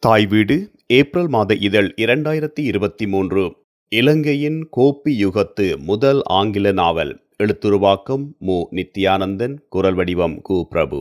தாய் வீடு ஏப்ரல் மாத இதழ் இரண்டாயிரத்தி இருபத்தி மூன்று இலங்கையின் கோப்பி யுகத்து முதல் ஆங்கில நாவல் எழுத்துருவாக்கம் மு நித்யானந்தன் குரல் வடிவம் கு பிரபு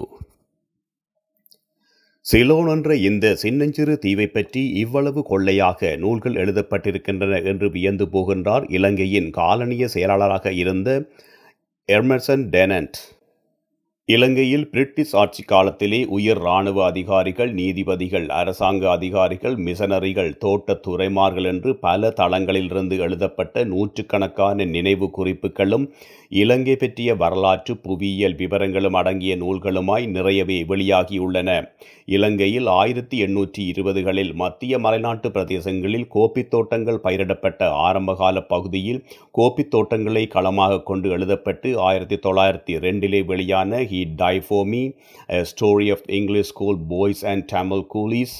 சிலோன் என்ற இந்த சின்னஞ்சிறு தீவை பற்றி இவ்வளவு கொள்ளையாக நூல்கள் எழுதப்பட்டிருக்கின்றன என்று வியந்து போகின்றார் இலங்கையின் காலனிய செயலாளராக இருந்த எர்மர்சன் டெனன்ட் இலங்கையில் பிரிட்டிஷ் ஆட்சி காலத்திலே உயர் இராணுவ அதிகாரிகள் நீதிபதிகள் அரசாங்க அதிகாரிகள் மிஷனரிகள் தோட்ட துறைமார்கள் என்று பல தளங்களிலிருந்து எழுதப்பட்ட நூற்றுக்கணக்கான நினைவு குறிப்புகளும் இலங்கை பற்றிய வரலாற்று புவியியல் விவரங்களும் அடங்கிய நூல்களுமாய் நிறையவே வெளியாகியுள்ளன இலங்கையில் ஆயிரத்தி எண்ணூற்றி இருபதுகளில் மத்திய மலைநாட்டு பிரதேசங்களில் கோப்பித் தோட்டங்கள் பயிரிடப்பட்ட ஆரம்பகால பகுதியில் கோப்பித் தோட்டங்களை களமாக கொண்டு எழுதப்பட்டு ஆயிரத்தி தொள்ளாயிரத்தி ரெண்டிலே வெளியான ஹி டைஃபோமி story of English school boys and Tamil coolies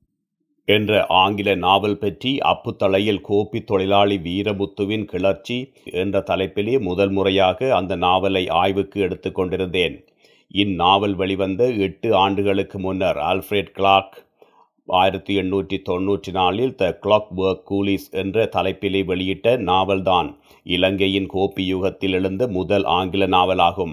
என்ற ஆங்கில நாவல் பற்றி அப்புத்தலையில் கோப்பி தொழிலாளி வீரமுத்துவின் கிளர்ச்சி என்ற தலைப்பிலே முதல் முறையாக அந்த நாவலை ஆய்வுக்கு எடுத்துக்கொண்டிருந்தேன் இந்நாவல் வெளிவந்த எட்டு ஆண்டுகளுக்கு முன்னர் ஆல்ஃபிரட் கிளாக் ஆயிரத்தி எண்ணூற்றி தொன்னூற்றி நாலில் த கிளாக் ஒர்க் கூலிஸ் என்ற தலைப்பிலே வெளியிட்ட நாவல்தான் இலங்கையின் கோப்பி யுகத்தில் எழுந்த முதல் ஆங்கில நாவலாகும்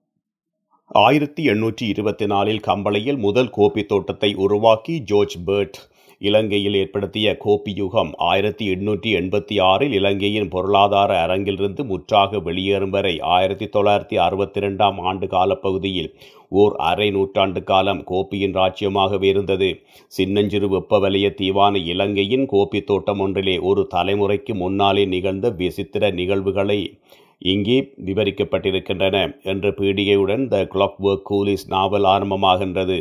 ஆயிரத்தி எண்ணூற்றி இருபத்தி நாலில் கம்பளையில் முதல் கோப்பி தோட்டத்தை உருவாக்கி ஜோர்ஜ் பேர்ட் இலங்கையில் ஏற்படுத்திய கோப்பி யுகம் ஆயிரத்தி எண்ணூற்றி எண்பத்தி ஆறில் இலங்கையின் பொருளாதார அரங்கிலிருந்து முற்றாக வெளியேறும் வரை ஆயிரத்தி தொள்ளாயிரத்தி அறுபத்தி ரெண்டாம் ஆண்டு காலப்பகுதியில் ஓர் அரை நூற்றாண்டு காலம் கோப்பியின் ராஜ்யமாகவே இருந்தது சின்னஞ்சிறு வெப்பவலய தீவான இலங்கையின் கோப்பி தோட்டம் ஒன்றிலே ஒரு தலைமுறைக்கு முன்னாலே நிகழ்ந்த விசித்திர நிகழ்வுகளை இங்கே விவரிக்கப்பட்டிருக்கின்றன என்ற பீடிகையுடன் த கிளாக் ஒர்க் கூலிஸ் நாவல் ஆரம்பமாகின்றது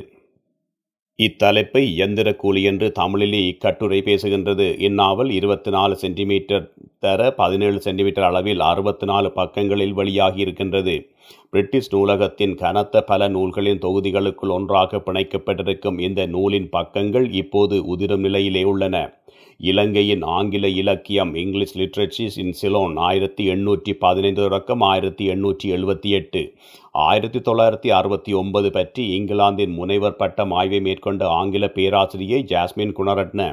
இத்தலைப்பை இயந்திர கூலி என்று தமிழிலே இக்கட்டுரை பேசுகின்றது இந்நாவல் இருபத்தி நாலு சென்டிமீட்டர் தர பதினேழு சென்டிமீட்டர் அளவில் அறுபத்தி நாலு பக்கங்களில் வெளியாகி இருக்கின்றது பிரிட்டிஷ் நூலகத்தின் கனத்த பல நூல்களின் தொகுதிகளுக்குள் ஒன்றாக பிணைக்கப்பட்டிருக்கும் இந்த நூலின் பக்கங்கள் இப்போது உதிரும் நிலையிலே உள்ளன இலங்கையின் ஆங்கில இலக்கியம் இங்கிலீஷ் லிட்ரேச்சர்ஸ் இன் சிலோன் ஆயிரத்தி எண்ணூற்றி பதினைந்து தொடக்கம் ஆயிரத்தி எண்ணூற்றி எழுபத்தி எட்டு ஆயிரத்தி தொள்ளாயிரத்தி அறுபத்தி ஒன்பது பற்றி இங்கிலாந்தின் முனைவர் பட்டம் ஆய்வை மேற்கொண்ட ஆங்கில பேராசிரியை ஜாஸ்மின் குணரட்ன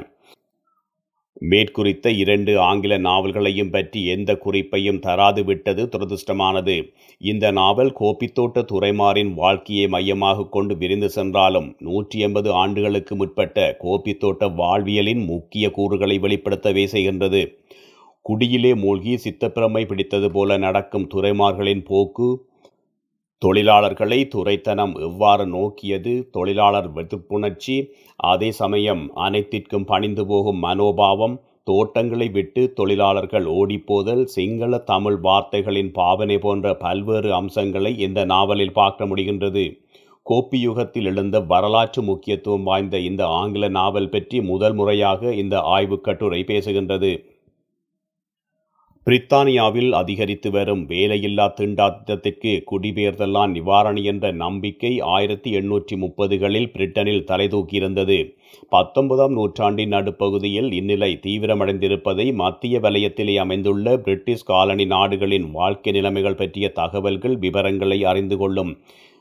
மேற்குறித்த இரண்டு ஆங்கில நாவல்களையும் பற்றி எந்த குறிப்பையும் தராது விட்டது துரதிருஷ்டமானது இந்த நாவல் கோப்பித்தோட்ட துறைமாரின் வாழ்க்கையை மையமாக கொண்டு விரிந்து சென்றாலும் நூற்றி எண்பது ஆண்டுகளுக்கு முற்பட்ட கோப்பித்தோட்ட வாழ்வியலின் முக்கிய கூறுகளை வெளிப்படுத்தவே செய்கின்றது குடியிலே மூழ்கி சித்தப்பிரமை பிடித்தது போல நடக்கும் துறைமார்களின் போக்கு தொழிலாளர்களை துறைத்தனம் எவ்வாறு நோக்கியது தொழிலாளர் வெறுப்புணர்ச்சி அதே சமயம் அனைத்திற்கும் பணிந்து போகும் மனோபாவம் தோட்டங்களை விட்டு தொழிலாளர்கள் ஓடிப்போதல் சிங்கள தமிழ் வார்த்தைகளின் பாவனை போன்ற பல்வேறு அம்சங்களை இந்த நாவலில் பார்க்க முடிகின்றது கோப்பி யுகத்தில் எழுந்த வரலாற்று முக்கியத்துவம் வாய்ந்த இந்த ஆங்கில நாவல் பற்றி முதல் முறையாக இந்த ஆய்வுக் கட்டுரை பேசுகின்றது பிரித்தானியாவில் அதிகரித்து வரும் வேலையில்லா திண்டாட்டத்திற்கு குடிபெயர்தலான் நிவாரணி என்ற நம்பிக்கை ஆயிரத்தி எண்ணூற்றி முப்பதுகளில் பிரிட்டனில் தலைதூக்கியிருந்தது பத்தொன்பதாம் நூற்றாண்டின் நடுப்பகுதியில் இந்நிலை தீவிரமடைந்திருப்பதை மத்திய வலயத்திலே அமைந்துள்ள பிரிட்டிஷ் காலனி நாடுகளின் வாழ்க்கை நிலைமைகள் பற்றிய தகவல்கள் விவரங்களை அறிந்து கொள்ளும்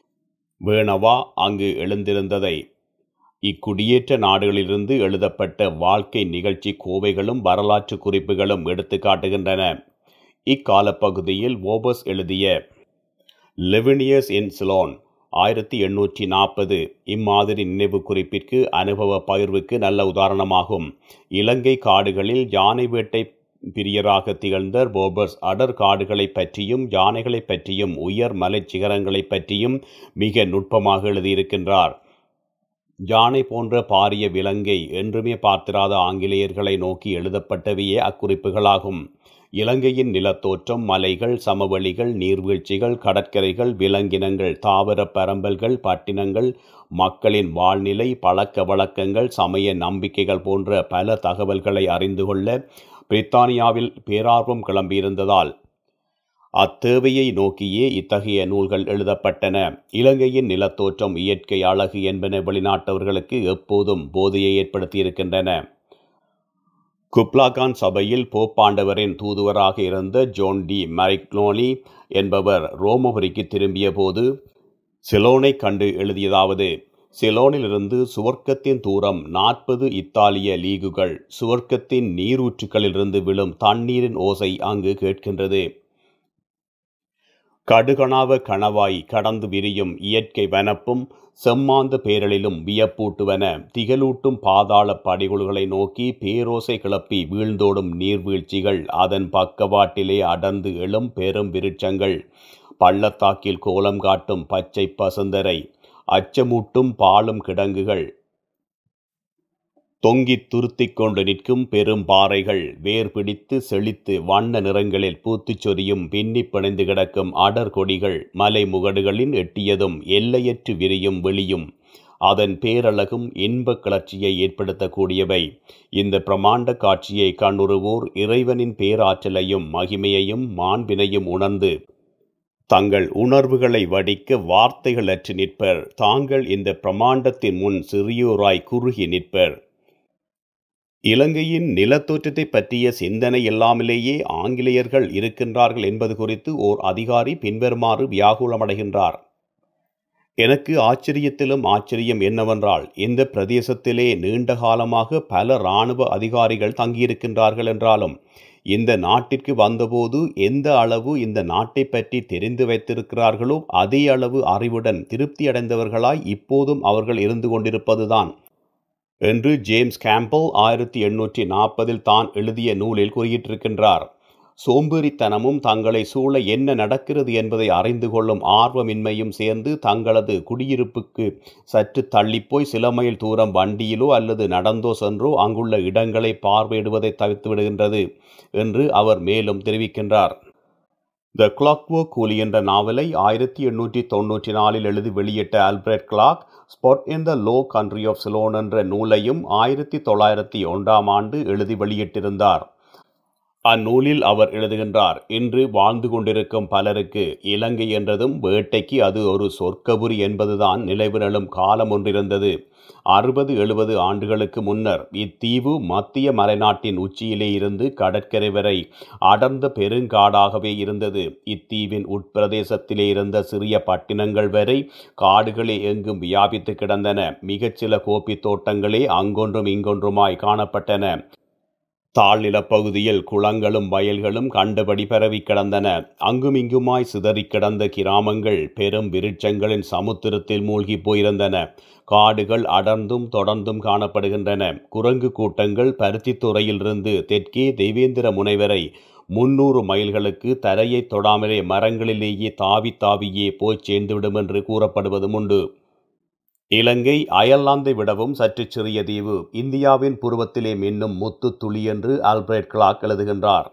வேணவா அங்கு எழுந்திருந்ததை இக்குடியேற்ற நாடுகளிலிருந்து எழுதப்பட்ட வாழ்க்கை நிகழ்ச்சி கோவைகளும் வரலாற்று குறிப்புகளும் எடுத்து காட்டுகின்றன இக்காலப்பகுதியில் ஓபஸ் எழுதிய லெவினியஸ் இன் சிலோன் ஆயிரத்தி எண்ணூற்றி நாற்பது இம்மாதிரி நினைவு குறிப்பிற்கு அனுபவ பகிர்வுக்கு நல்ல உதாரணமாகும் இலங்கை காடுகளில் யானை வேட்டை பிரியராக திகழ்ந்த போபர்ஸ் அடர் காடுகளை பற்றியும் யானைகளை பற்றியும் உயர் மலைச் சிகரங்களை பற்றியும் மிக நுட்பமாக எழுதியிருக்கின்றார் யானை போன்ற பாரிய விலங்கை என்றுமே பார்த்திராத ஆங்கிலேயர்களை நோக்கி எழுதப்பட்டவையே அக்குறிப்புகளாகும் இலங்கையின் நிலத்தோற்றம் மலைகள் சமவெளிகள் நீர்வீழ்ச்சிகள் கடற்கரைகள் விலங்கினங்கள் தாவர பரம்பல்கள் பட்டினங்கள் மக்களின் வாழ்நிலை பழக்க வழக்கங்கள் சமய நம்பிக்கைகள் போன்ற பல தகவல்களை அறிந்து கொள்ள பிரித்தானியாவில் பேரார்வம் கிளம்பியிருந்ததால் அத்தேவையை நோக்கியே இத்தகைய நூல்கள் எழுதப்பட்டன இலங்கையின் நிலத்தோற்றம் இயற்கை அழகு என்பன வெளிநாட்டவர்களுக்கு எப்போதும் போதையை ஏற்படுத்தியிருக்கின்றன குப்லாகான் சபையில் போப்பாண்டவரின் தூதுவராக இருந்த ஜோன் டி மரிக்னோலி என்பவர் ரோமபுரிக்கு திரும்பிய போது சிலோனை கண்டு எழுதியதாவது சிலோனிலிருந்து சுவர்க்கத்தின் தூரம் நாற்பது இத்தாலிய லீகுகள் சுவர்க்கத்தின் நீரூற்றுகளிலிருந்து விழும் தண்ணீரின் ஓசை அங்கு கேட்கின்றது கடுகணாவ கணவாய் கடந்து விரியும் இயற்கை வனப்பும் செம்மாந்த பேரலிலும் வியப்பூட்டுவன திகழூட்டும் பாதாள படிகுள்களை நோக்கி பேரோசை கிளப்பி வீழ்ந்தோடும் நீர்வீழ்ச்சிகள் அதன் பக்கவாட்டிலே அடர்ந்து எழும் பெரும் விருட்சங்கள் பள்ளத்தாக்கில் கோலம் காட்டும் பச்சை பசுந்தரை அச்சமூட்டும் பாலும் கிடங்குகள் தொங்கித் துருத்திக் கொண்டு நிற்கும் பெரும் பாறைகள் வேர் பிடித்து செழித்து வண்ண நிறங்களில் பூத்துச் சொரியும் பின்னி பிணைந்து கிடக்கும் அடர் கொடிகள் மலை முகடுகளின் எட்டியதும் எல்லையற்று விரியும் வெளியும் அதன் பேரழகும் இன்பக் கிளர்ச்சியை ஏற்படுத்தக்கூடியவை இந்த பிரமாண்ட காட்சியை கண்ணுறுவோர் இறைவனின் பேராற்றலையும் மகிமையையும் மாண்பினையும் உணர்ந்து தங்கள் உணர்வுகளை வடிக்க வார்த்தைகளற்று நிற்பர் தாங்கள் இந்த பிரமாண்டத்தின் முன் சிறியோராய் குறுகி நிற்பர் இலங்கையின் நிலத்தோற்றத்தை பற்றிய சிந்தனை இல்லாமலேயே ஆங்கிலேயர்கள் இருக்கின்றார்கள் என்பது குறித்து ஓர் அதிகாரி பின்வருமாறு வியாகுலமடைகின்றார் எனக்கு ஆச்சரியத்திலும் ஆச்சரியம் என்னவென்றால் இந்த பிரதேசத்திலே நீண்ட காலமாக பல இராணுவ அதிகாரிகள் தங்கியிருக்கின்றார்கள் என்றாலும் இந்த நாட்டிற்கு வந்தபோது எந்த அளவு இந்த நாட்டை பற்றி தெரிந்து வைத்திருக்கிறார்களோ அதே அளவு அறிவுடன் திருப்தி அடைந்தவர்களாய் இப்போதும் அவர்கள் இருந்து கொண்டிருப்பதுதான் என்று ஜேம்ஸ் கேம்பல் ஆயிரத்தி எண்ணூற்றி நாற்பதில் தான் எழுதிய நூலில் குறியிட்டிருக்கின்றார் சோம்பேறித்தனமும் தங்களை சூழ என்ன நடக்கிறது என்பதை அறிந்து கொள்ளும் ஆர்வமின்மையும் சேர்ந்து தங்களது குடியிருப்புக்கு சற்று தள்ளிப்போய் சில மைல் தூரம் வண்டியிலோ அல்லது நடந்தோ சென்றோ அங்குள்ள இடங்களை பார்வையிடுவதை தவிர்த்து விடுகின்றது என்று அவர் மேலும் தெரிவிக்கின்றார் த கிளாக்வோ கூலி என்ற நாவலை ஆயிரத்தி எண்ணூற்றி தொன்னூற்றி நாலில் எழுதி வெளியிட்ட Alfred Clark spot in the low country of Ceylon என்ற நூலையும் ஆயிரத்தி தொள்ளாயிரத்தி ஒன்றாம் ஆண்டு எழுதி வெளியிட்டிருந்தார் அந்நூலில் அவர் எழுதுகின்றார் இன்று வாழ்ந்து கொண்டிருக்கும் பலருக்கு இலங்கை என்றதும் வேட்டைக்கு அது ஒரு சொர்க்கபுரி என்பதுதான் நிலைவு நிலும் காலம் ஒன்றிருந்தது அறுபது எழுபது ஆண்டுகளுக்கு முன்னர் இத்தீவு மத்திய மலைநாட்டின் உச்சியிலே இருந்து கடற்கரை வரை அடர்ந்த பெருங்காடாகவே இருந்தது இத்தீவின் உட்பிரதேசத்திலே இருந்த சிறிய பட்டினங்கள் வரை காடுகளே எங்கும் வியாபித்து கிடந்தன மிகச்சில கோப்பி தோட்டங்களே அங்கொன்றும் இங்கொன்றுமாய் காணப்பட்டன தாழ்நிலப்பகுதியில் குளங்களும் வயல்களும் கண்டபடி பரவி கிடந்தன அங்குமிங்குமாய் சிதறி கிடந்த கிராமங்கள் பெரும் விருட்சங்களின் சமுத்திரத்தில் மூழ்கி போயிருந்தன காடுகள் அடர்ந்தும் தொடர்ந்தும் காணப்படுகின்றன குரங்கு கூட்டங்கள் பருத்தித்துறையிலிருந்து தெற்கே தெய்வேந்திர முனைவரை முன்னூறு மைல்களுக்கு தரையை தொடாமலே மரங்களிலேயே தாவி தாவியே போய் சேர்ந்துவிடும் என்று கூறப்படுவதும் உண்டு இலங்கை அயர்லாந்தை விடவும் சற்று சிறிய தீவு இந்தியாவின் புருவத்திலே மின்னும் முத்து துளி என்று ஆல்பிரட் கிளாக் எழுதுகின்றார்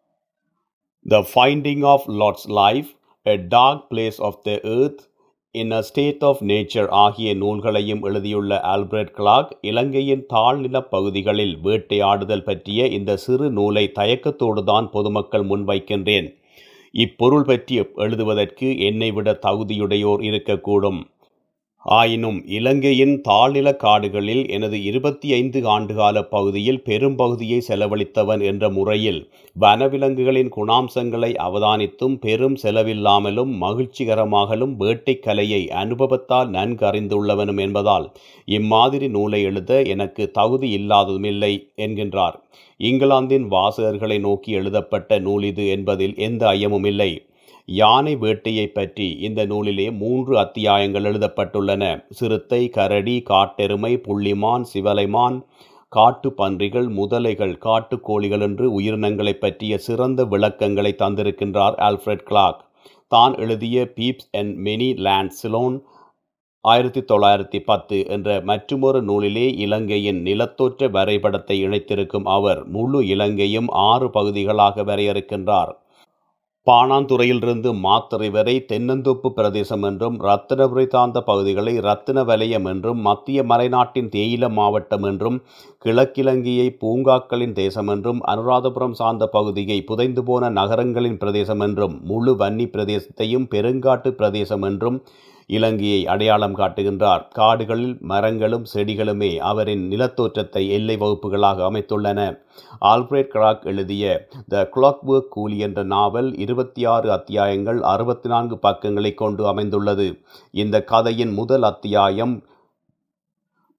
the finding of Lot's life a dark place of the earth in a state of nature ஆகிய நூல்களையும் எழுதியுள்ள ஆல்பிரட் கிளாக் இலங்கையின் தாழ்நிலப் பகுதிகளில் வேட்டையாடுதல் பற்றிய இந்த சிறு நூலை தயக்கத்தோடு தான் பொதுமக்கள் முன்வைக்கின்றேன் இப்பொருள் பற்றி எழுதுவதற்கு என்னை விட தகுதியுடையோர் இருக்கக்கூடும் ஆயினும் இலங்கையின் தாழ்நில காடுகளில் எனது இருபத்தி ஐந்து ஆண்டுகால பகுதியில் பெரும்பகுதியை செலவழித்தவன் என்ற முறையில் வனவிலங்குகளின் குணாம்சங்களை அவதானித்தும் பெரும் செலவில்லாமலும் மகிழ்ச்சிகரமாகலும் வேட்டைக் கலையை அனுபவத்தால் நன்கறிந்துள்ளவனும் என்பதால் இம்மாதிரி நூலை எழுத எனக்கு தகுதி இல்லாததுமில்லை என்கின்றார் இங்கிலாந்தின் வாசகர்களை நோக்கி எழுதப்பட்ட நூல் இது என்பதில் எந்த ஐயமும் இல்லை யானை வேட்டையை பற்றி இந்த நூலிலே மூன்று அத்தியாயங்கள் எழுதப்பட்டுள்ளன சிறுத்தை கரடி காட்டெருமை புள்ளிமான் சிவலைமான் காட்டு பன்றிகள் முதலைகள் காட்டுக்கோழிகள் என்று உயிரினங்களை பற்றிய சிறந்த விளக்கங்களை தந்திருக்கின்றார் ஆல்ஃபிரட் கிளாக் தான் எழுதிய peeps and many land Ceylon ஆயிரத்தி தொள்ளாயிரத்தி பத்து என்ற மற்றுமொரு நூலிலே இலங்கையின் நிலத்தோற்ற வரைபடத்தை இணைத்திருக்கும் அவர் முழு இலங்கையும் ஆறு பகுதிகளாக வரையறுக்கின்றார் பாணாந்துறையிலிருந்து மாத்தறை வரை தென்னந்தோப்பு பிரதேசம் என்றும் ரத்தினபுரி சார்ந்த பகுதிகளை ரத்தின வலயம் என்றும் மத்திய மலைநாட்டின் தேயில மாவட்டம் என்றும் கிழக்கிழங்கையை பூங்காக்களின் தேசம் என்றும் அனுராதபுரம் சார்ந்த பகுதியை புதைந்து போன நகரங்களின் பிரதேசம் என்றும் முழு வன்னி பிரதேசத்தையும் பெருங்காட்டு பிரதேசம் என்றும் இலங்கையை அடையாளம் காட்டுகின்றார் காடுகளில் மரங்களும் செடிகளுமே அவரின் நிலத்தோற்றத்தை எல்லை வகுப்புகளாக அமைத்துள்ளன ஆல்பிரேட் கிராக் எழுதிய த கிளாக்வொர்க் கூலி என்ற நாவல் இருபத்தி ஆறு அத்தியாயங்கள் அறுபத்தி நான்கு பக்கங்களை கொண்டு அமைந்துள்ளது இந்த கதையின் முதல் அத்தியாயம்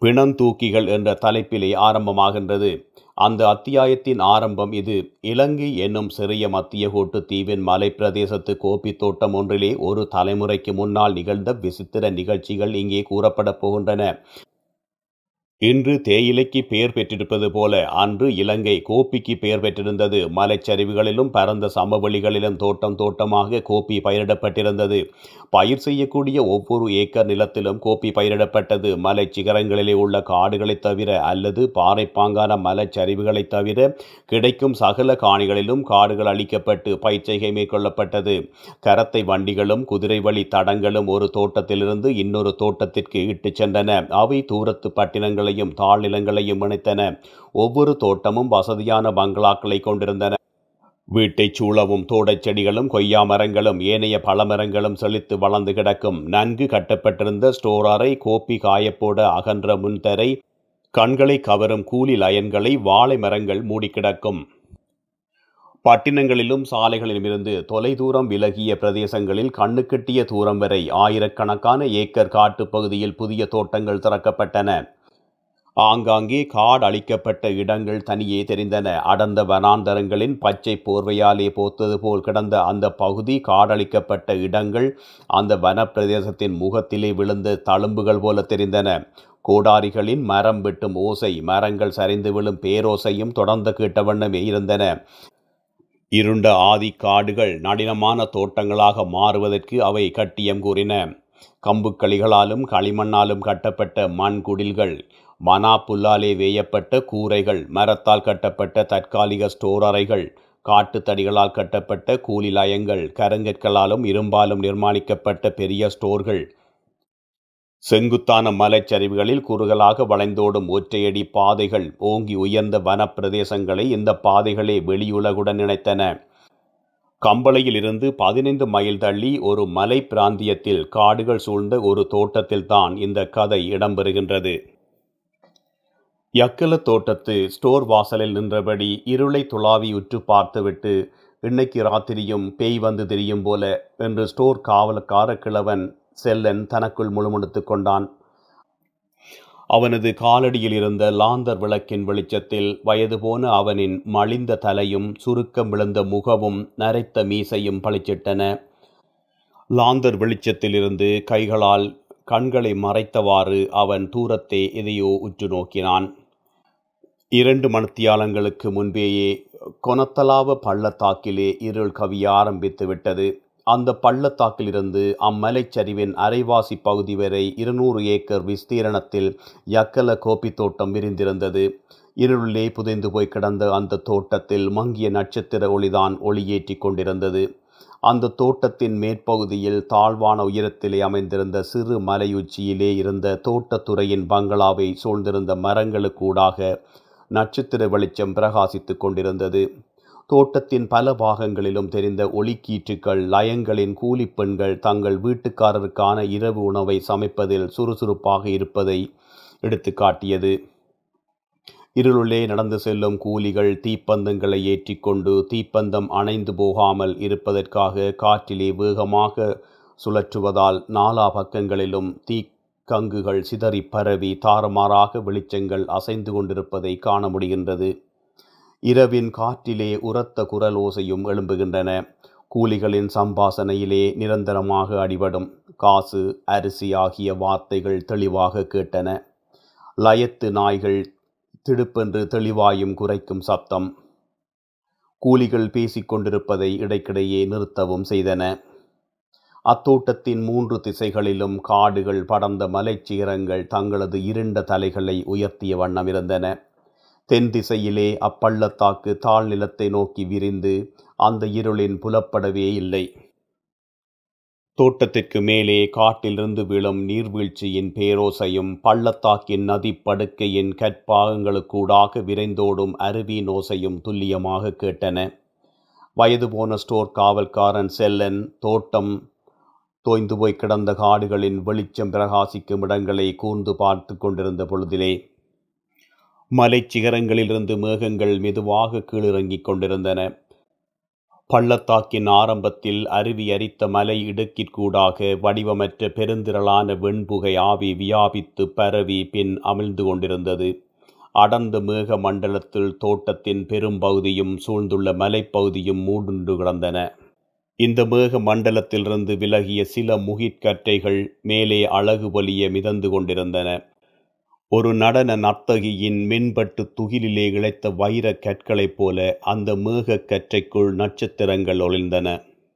பிணந்தூக்கிகள் என்ற தலைப்பிலே ஆரம்பமாகின்றது அந்த அத்தியாயத்தின் ஆரம்பம் இது இலங்கை என்னும் சிறிய மத்திய கூட்டு தீவின் மலைப்பிரதேசத்து கோப்பி தோட்டம் ஒன்றிலே ஒரு தலைமுறைக்கு முன்னால் நிகழ்ந்த விசித்திர நிகழ்ச்சிகள் இங்கே கூறப்படப் போகின்றன இன்று தேயிலைக்கு பெயர் பெற்றிருப்பது போல அன்று இலங்கை கோப்பிக்கு பெயர் பெற்றிருந்தது மலைச்சரிவுகளிலும் பரந்த சமவெளிகளிலும் தோட்டம் தோட்டமாக கோப்பி பயிரிடப்பட்டிருந்தது பயிர் செய்யக்கூடிய ஒவ்வொரு ஏக்கர் நிலத்திலும் கோப்பி பயிரிடப்பட்டது மலை சிகரங்களிலே உள்ள காடுகளைத் தவிர அல்லது பாறைப்பாங்கான மலைச்சரிவுகளைத் தவிர கிடைக்கும் சகல காணிகளிலும் காடுகள் அழிக்கப்பட்டு பயிற்சிகை மேற்கொள்ளப்பட்டது கரத்தை வண்டிகளும் குதிரை வழி தடங்களும் ஒரு தோட்டத்திலிருந்து இன்னொரு தோட்டத்திற்கு இட்டுச் சென்றன அவை தூரத்து பட்டினங்களை நிலங்களையும் தாழ் நிலங்களையும் இணைத்தன ஒவ்வொரு தோட்டமும் வசதியான பங்களாக்களை கொண்டிருந்தன வீட்டைச் சூழவும் தோடச் செடிகளும் கொய்யா மரங்களும் ஏனைய பழமரங்களும் செழித்து வளர்ந்து கிடக்கும் நன்கு கட்டப்பட்டிருந்த ஸ்டோர் அறை கோப்பி காயப்போட அகன்ற முன்தரை கண்களை கவரும் கூலி லயன்களை வாழை மரங்கள் மூடி கிடக்கும் பட்டினங்களிலும் சாலைகளிலும் இருந்து தொலைதூரம் விலகிய பிரதேசங்களில் கண்ணுக்கெட்டிய தூரம் வரை ஆயிரக்கணக்கான ஏக்கர் காட்டுப் பகுதியில் புதிய தோட்டங்கள் திறக்கப்பட்டன ஆங்காங்கே காடு அளிக்கப்பட்ட இடங்கள் தனியே தெரிந்தன அடர்ந்த வனாந்தரங்களின் பச்சை போர்வையாலே போத்தது போல் கிடந்த அந்த பகுதி காடழிக்கப்பட்ட இடங்கள் அந்த வனப்பிரதேசத்தின் முகத்திலே விழுந்த தழும்புகள் போல தெரிந்தன கோடாரிகளின் மரம் வெட்டும் ஓசை மரங்கள் சரிந்து விழும் பேரோசையும் தொடர்ந்து கேட்ட வண்ணமே இருந்தன இருண்ட ஆதி காடுகள் நடினமான தோட்டங்களாக மாறுவதற்கு அவை கட்டியம் கூறின கம்புக்களிகளாலும் களிமண்ணாலும் கட்டப்பட்ட மண் குடில்கள் மனா புல்லாலே வேயப்பட்ட கூரைகள் மரத்தால் கட்டப்பட்ட தற்காலிக ஸ்டோர் அறைகள் காட்டுத்தடிகளால் கட்டப்பட்ட கூலி லயங்கள் கருங்கற்களாலும் இரும்பாலும் நிர்மாணிக்கப்பட்ட பெரிய ஸ்டோர்கள் செங்குத்தான மலைச்சரிவுகளில் குறுகலாக வளைந்தோடும் ஒற்றையடி பாதைகள் ஓங்கி உயர்ந்த வனப்பிரதேசங்களை இந்த பாதைகளே வெளியுலகுடன் இணைத்தன கம்பளையில் இருந்து பதினைந்து மைல் தள்ளி ஒரு மலை பிராந்தியத்தில் காடுகள் சூழ்ந்த ஒரு தோட்டத்தில்தான் இந்த கதை இடம்பெறுகின்றது யக்கல தோட்டத்து ஸ்டோர் வாசலில் நின்றபடி இருளை துளாவி உற்று பார்த்துவிட்டு இன்னைக்கு ராத்திரியும் பேய் வந்து திரியும் போல என்று ஸ்டோர் காவலக்கார கிழவன் செல்லன் தனக்குள் முழுமுணுத்து கொண்டான் அவனது காலடியில் இருந்த லாந்தர் விளக்கின் வெளிச்சத்தில் வயது போன அவனின் மலிந்த தலையும் சுருக்கம் விழுந்த முகமும் நரைத்த மீசையும் பளிச்சிட்டன லாந்தர் வெளிச்சத்திலிருந்து கைகளால் கண்களை மறைத்தவாறு அவன் தூரத்தே எதையோ உற்று நோக்கினான் இரண்டு மணித்தியாலங்களுக்கு முன்பேயே கொனத்தலாவ பள்ளத்தாக்கிலே இருள் கவிய ஆரம்பித்து விட்டது அந்த பள்ளத்தாக்கிலிருந்து அம்மலைச்சரிவின் அரைவாசி பகுதி வரை இருநூறு ஏக்கர் விஸ்தீரணத்தில் யக்கல கோப்பி தோட்டம் விரிந்திருந்தது இருளிலே புதைந்து போய் கிடந்த அந்த தோட்டத்தில் மங்கிய நட்சத்திர ஒளிதான் ஒளியேற்றி கொண்டிருந்தது அந்த தோட்டத்தின் மேற்பகுதியில் தாழ்வான உயரத்திலே அமைந்திருந்த சிறு மலையுச்சியிலே இருந்த தோட்டத்துறையின் பங்களாவை சூழ்ந்திருந்த மரங்களுக்கூடாக நட்சத்திர வெளிச்சம் பிரகாசித்துக் கொண்டிருந்தது தோட்டத்தின் பல பாகங்களிலும் தெரிந்த ஒளிக்கீற்றுக்கள் லயங்களின் கூலிப்பெண்கள் தங்கள் வீட்டுக்காரருக்கான இரவு உணவை சமைப்பதில் சுறுசுறுப்பாக இருப்பதை எடுத்து காட்டியது இருளுள்ளே நடந்து செல்லும் கூலிகள் தீப்பந்தங்களை ஏற்றிக்கொண்டு தீப்பந்தம் அணைந்து போகாமல் இருப்பதற்காக காற்றிலே வேகமாக சுழற்றுவதால் நாலா பக்கங்களிலும் தீ கங்குகள் சிதறி பரவி தாறுமாறாக வெளிச்சங்கள் அசைந்து கொண்டிருப்பதை காண முடிகின்றது இரவின் காற்றிலே உரத்த குரல் ஓசையும் எழும்புகின்றன கூலிகளின் சம்பாசனையிலே நிரந்தரமாக அடிபடும் காசு அரிசி ஆகிய வார்த்தைகள் தெளிவாக கேட்டன லயத்து நாய்கள் திடுப்பென்று தெளிவாயும் குறைக்கும் சப்தம் கூலிகள் பேசிக்கொண்டிருப்பதை இடைக்கிடையே நிறுத்தவும் செய்தன அத்தோட்டத்தின் மூன்று திசைகளிலும் காடுகள் படர்ந்த மலைச்சிகரங்கள் தங்களது இருண்ட தலைகளை உயர்த்திய வண்ணம் இருந்தன தென் திசையிலே அப்பள்ளத்தாக்கு தாழ் நிலத்தை நோக்கி விரிந்து அந்த இருளின் புலப்படவே இல்லை தோட்டத்திற்கு மேலே காட்டிலிருந்து விழும் நீர்வீழ்ச்சியின் பேரோசையும் பள்ளத்தாக்கின் நதிப்படுக்கையின் கற்பாகங்களுக்கூடாக விரைந்தோடும் அருவியின் ஓசையும் துல்லியமாக கேட்டன வயது போன ஸ்டோர் காவல்காரன் செல்லன் தோட்டம் தோய்ந்து போய் கிடந்த காடுகளின் வெளிச்சம் பிரகாசிக்கும் இடங்களை கூர்ந்து பார்த்து கொண்டிருந்த பொழுதிலே மலைச்சிகரங்களிலிருந்து மேகங்கள் மெதுவாக கீழிறங்கிக் கொண்டிருந்தன பள்ளத்தாக்கின் ஆரம்பத்தில் அருவி அரித்த மலை இடுக்கிற்கூடாக வடிவமற்ற பெருந்திரளான வெண்புகை ஆவி வியாபித்து பரவி பின் அமிழ்ந்து கொண்டிருந்தது அடர்ந்த மேக மண்டலத்தில் தோட்டத்தின் பெரும்பகுதியும் சூழ்ந்துள்ள மலைப்பகுதியும் மூடுண்டு கிடந்தன இந்த மேக மண்டலத்திலிருந்து விலகிய சில முகிற்கற்றைகள் மேலே அழகு பொலிய மிதந்து கொண்டிருந்தன ஒரு நடன நர்த்தகியின் மின்பட்டு துகிலிலே இழைத்த வைரக் கற்களைப் போல அந்த மேகக் கற்றைக்குள் நட்சத்திரங்கள் ஒளிர்ந்தன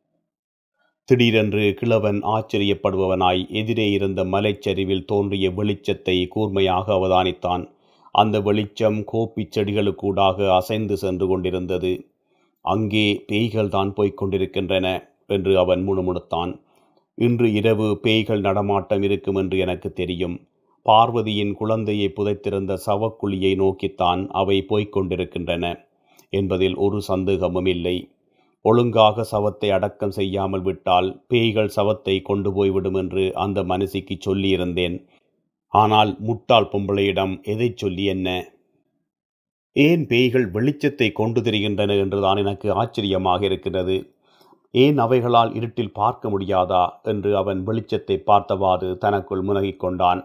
திடீரென்று கிழவன் ஆச்சரியப்படுபவனாய் எதிரே இருந்த மலைச்சரிவில் தோன்றிய வெளிச்சத்தை கூர்மையாக அவதானித்தான் அந்த வெளிச்சம் கோப்பிச் செடிகளுக்கூடாக அசைந்து சென்று கொண்டிருந்தது அங்கே பேய்கள் தான் போய்க் கொண்டிருக்கின்றன என்று அவன் முணுமுணுத்தான் இன்று இரவு பேய்கள் நடமாட்டம் இருக்கும் என்று எனக்கு தெரியும் பார்வதியின் குழந்தையை புதைத்திருந்த சவக்குழியை நோக்கித்தான் அவை போய்க் கொண்டிருக்கின்றன என்பதில் ஒரு சந்தேகமும் இல்லை ஒழுங்காக சவத்தை அடக்கம் செய்யாமல் விட்டால் பேய்கள் சவத்தை கொண்டு போய்விடும் என்று அந்த மனுஷிக்கு சொல்லியிருந்தேன் ஆனால் முட்டாள் பொம்பளையிடம் எதை சொல்லி என்ன ஏன் பேய்கள் வெளிச்சத்தை கொண்டு திரிகின்றன என்றுதான் எனக்கு ஆச்சரியமாக இருக்கிறது ஏன் அவைகளால் இருட்டில் பார்க்க முடியாதா என்று அவன் வெளிச்சத்தை பார்த்தவாறு தனக்குள் முனகிக் கொண்டான்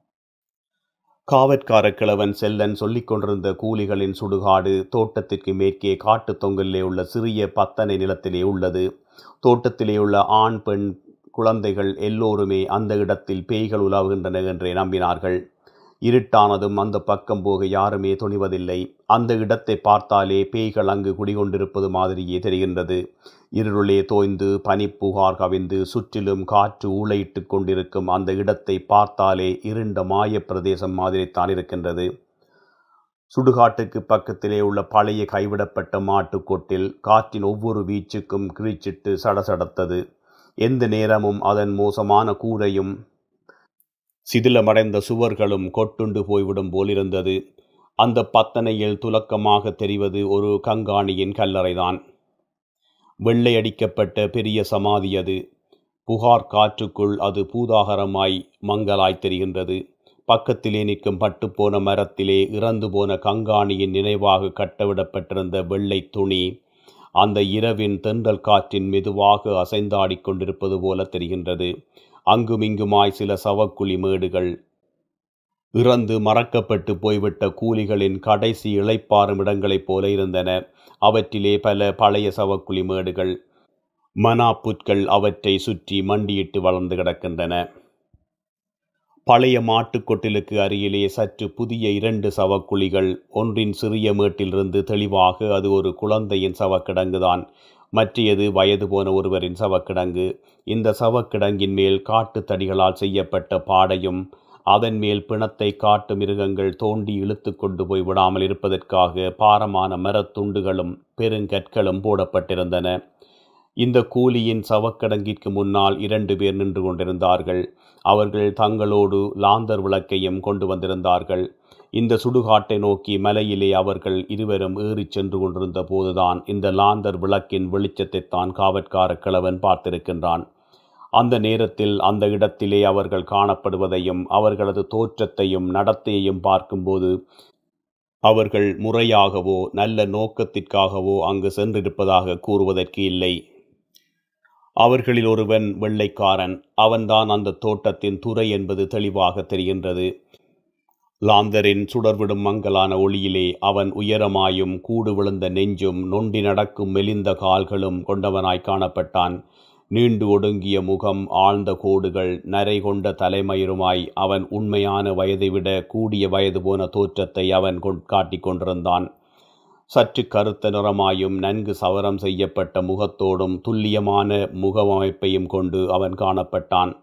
காவற்கார கிழவன் செல்லன் சொல்லிக் கொண்டிருந்த கூலிகளின் சுடுகாடு தோட்டத்திற்கு மேற்கே காட்டு தொங்கலிலே உள்ள சிறிய பத்தனை நிலத்திலே உள்ளது தோட்டத்திலே உள்ள ஆண் பெண் குழந்தைகள் எல்லோருமே அந்த இடத்தில் பேய்கள் உலாவுகின்றன என்றே நம்பினார்கள் இருட்டானதும் அந்த பக்கம் போக யாருமே துணிவதில்லை அந்த இடத்தை பார்த்தாலே பேய்கள் அங்கு குடிகொண்டிருப்பது மாதிரியே தெரிகின்றது இருளே தோய்ந்து பனிப்புகார் கவிந்து சுற்றிலும் காற்று ஊளையிட்டு கொண்டிருக்கும் அந்த இடத்தை பார்த்தாலே இருண்ட மாய பிரதேசம் மாதிரித்தான் இருக்கின்றது சுடுகாட்டுக்கு பக்கத்திலே உள்ள பழைய கைவிடப்பட்ட மாட்டுக்கொட்டில் காற்றின் ஒவ்வொரு வீச்சுக்கும் கிழிச்சிட்டு சடசடத்தது எந்த நேரமும் அதன் மோசமான கூரையும் சிதிலமடைந்த சுவர்களும் கொட்டுண்டு போய்விடும் போலிருந்தது அந்த பத்தனையில் துலக்கமாக தெரிவது ஒரு கங்காணியின் கல்லறைதான் வெள்ளையடிக்கப்பட்ட பெரிய சமாதி அது புகார் காற்றுக்குள் அது பூதாகரமாய் மங்கலாய் தெரிகின்றது பக்கத்திலே நிற்கும் பட்டுப்போன மரத்திலே இறந்து போன கங்காணியின் நினைவாக கட்டவிடப்பட்டிருந்த வெள்ளை துணி அந்த இரவின் தென்றல் காற்றின் மெதுவாக அசைந்தாடிக் கொண்டிருப்பது போல தெரிகின்றது அங்குமிங்குமாய் சில சவக்குழி மேடுகள் இறந்து மறக்கப்பட்டு போய்விட்ட கூலிகளின் கடைசி இளைப்பாறும் இடங்களைப் போல இருந்தன அவற்றிலே பல பழைய சவக்குழி மேடுகள் மனாப்புட்கள் அவற்றை சுற்றி மண்டியிட்டு வளர்ந்து கிடக்கின்றன பழைய மாட்டுக்கொட்டிலுக்கு அருகிலே சற்று புதிய இரண்டு சவக்குழிகள் ஒன்றின் சிறிய மேட்டிலிருந்து தெளிவாக அது ஒரு குழந்தையின் சவக்கிடங்குதான் மற்றையது வயது போன ஒருவரின் சவக்கிடங்கு இந்த சவக்கிடங்கின் மேல் காட்டுத் தடிகளால் செய்யப்பட்ட பாடையும் அதன் மேல் பிணத்தை காட்டு மிருகங்கள் தோண்டி இழுத்து கொண்டு போய் விடாமல் இருப்பதற்காக பாரமான மரத்துண்டுகளும் பெருங்கற்களும் போடப்பட்டிருந்தன இந்த கூலியின் சவக்கிடங்கிற்கு முன்னால் இரண்டு பேர் நின்று கொண்டிருந்தார்கள் அவர்கள் தங்களோடு லாந்தர் விளக்கையும் கொண்டு வந்திருந்தார்கள் இந்த சுடுகாட்டை நோக்கி மலையிலே அவர்கள் இருவரும் ஏறிச் சென்று கொண்டிருந்த போதுதான் இந்த லாந்தர் விளக்கின் வெளிச்சத்தைத்தான் காவற்கார கிழவன் பார்த்திருக்கின்றான் அந்த நேரத்தில் அந்த இடத்திலே அவர்கள் காணப்படுவதையும் அவர்களது தோற்றத்தையும் நடத்தையையும் பார்க்கும்போது அவர்கள் முறையாகவோ நல்ல நோக்கத்திற்காகவோ அங்கு சென்றிருப்பதாக கூறுவதற்கு இல்லை அவர்களில் ஒருவன் வெள்ளைக்காரன் அவன்தான் அந்த தோட்டத்தின் துறை என்பது தெளிவாக தெரிகின்றது லாந்தரின் சுடர்விடும் மங்கலான ஒளியிலே அவன் உயரமாயும் கூடு விழுந்த நெஞ்சும் நொண்டி நடக்கும் மெலிந்த கால்களும் கொண்டவனாய் காணப்பட்டான் நீண்டு ஒடுங்கிய முகம் ஆழ்ந்த கோடுகள் நரை கொண்ட தலைமயிருமாய் அவன் உண்மையான வயதை விட கூடிய வயது போன தோற்றத்தை அவன் காட்டிக் கொண்டிருந்தான் சற்று கருத்த நிறமாயும் நன்கு சவரம் செய்யப்பட்ட முகத்தோடும் துல்லியமான முகவமைப்பையும் கொண்டு அவன் காணப்பட்டான்